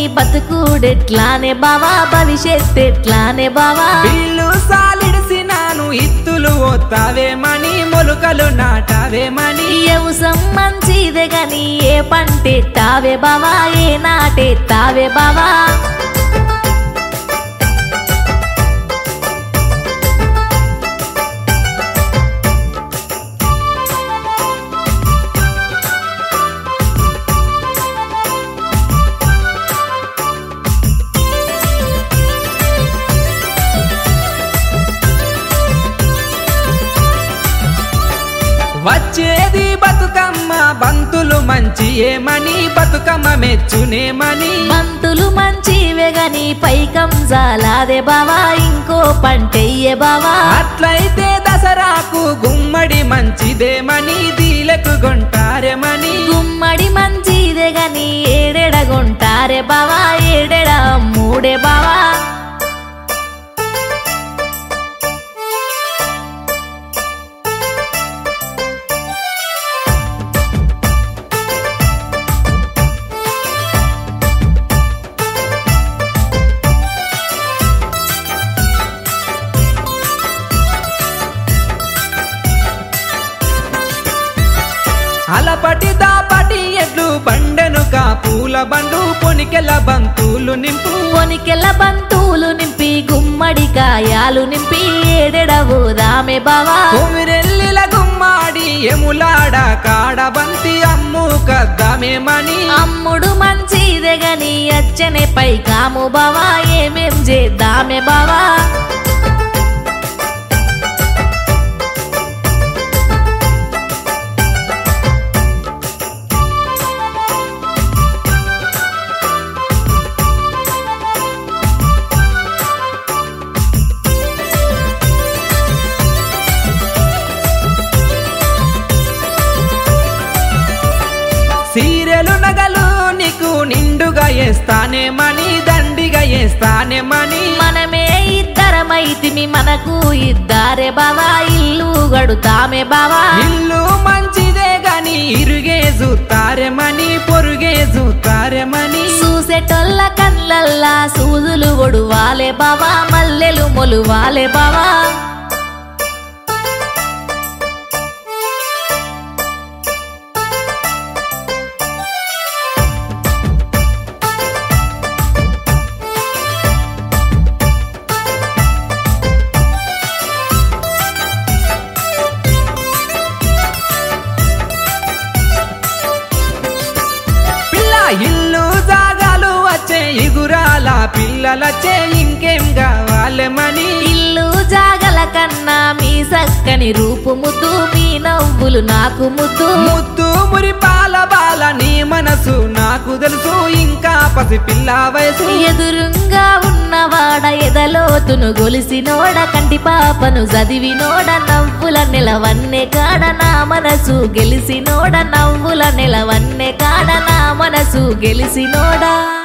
బతుకుడెట్లానే బావా భవిష్యత్ ఎట్లానే బావా ఇల్లు సాలిడిసినాను ఇత్తులు ఓతావేమని మొలుకలు నాటావేమని వ్యవసం మంచిదే గని ఏ పంటే తావే బావా ఏ నాటే తావే బావా వచ్చేది బతుకమ్మ బంతులు మంచి ఏమని బతుకమ్మ మెచ్చునేమని మంతులు మంచివే గని పైకం జాలాదే బావా ఇంకో పంటెయ్యే బావా అట్లయితే దసరాకు గుమ్మడి మంచిదేమని దీలకు గొంటారేమని గుమ్మడి మంచిదే గని ఏడెడగొంటారే బావా ఏడెడ మూడే బావా అలపటి దాపటి ఎడ్లు బండెను పూల బండు పొనికెల బంతులు నింపు పొనికెల బంతువులు నింపి గుమ్మడి కాయాలు నింపి ఏడెడవుదామే బావా కొమిరెల్లిల గుమ్మాడి ఎములాడ కాడ బంతి అమ్ము కద్దామేమని అమ్ముడు మంచిదే గని అచ్చనే పై కాము బావా ఏమేం చేద్దామే బావా సీరెలు నగలు నీకు నిండుగా వేస్తానేమని దండిగా వేస్తానేమని మనమే ఇద్దరమైతిమి మనకు ఇద్దారే బావా ఇల్లు గడుతామే బావా ఇల్లు మంచిదే గాని ఇరుగే చూతారేమని పొరుగే చూతారేమని చూసేటోళ్ళ కళ్ళల్లా సూదులు ఒడువాలే బావా మల్లెలు మొలువాలే బావా పిల్ల ఇల్లు జాగాలు వచ్చే ఇగురాల పిల్లలచ్చే ఇంకేం కావాలేమని ఇల్లు జాగల కన్నా మీ సక్కని రూపు ముద్దు మీ నవ్వులు నాకు ముద్దు ముద్దు మురి పాల బాల నీ మనసు నాకు తెలుసు ఇంకా పసి పిల్ల వయసు ఎదురుంగా ఉన్నవాడ ఎదలోతును గొలిసినోడ కంటి పాపను చదివినోడ నవ్వుల నెలవన్నే కాడ నా మనసు గెలిసినోడ నవ్వుల నెలవన్నే కాడ నా మనసు గెలిసినోడా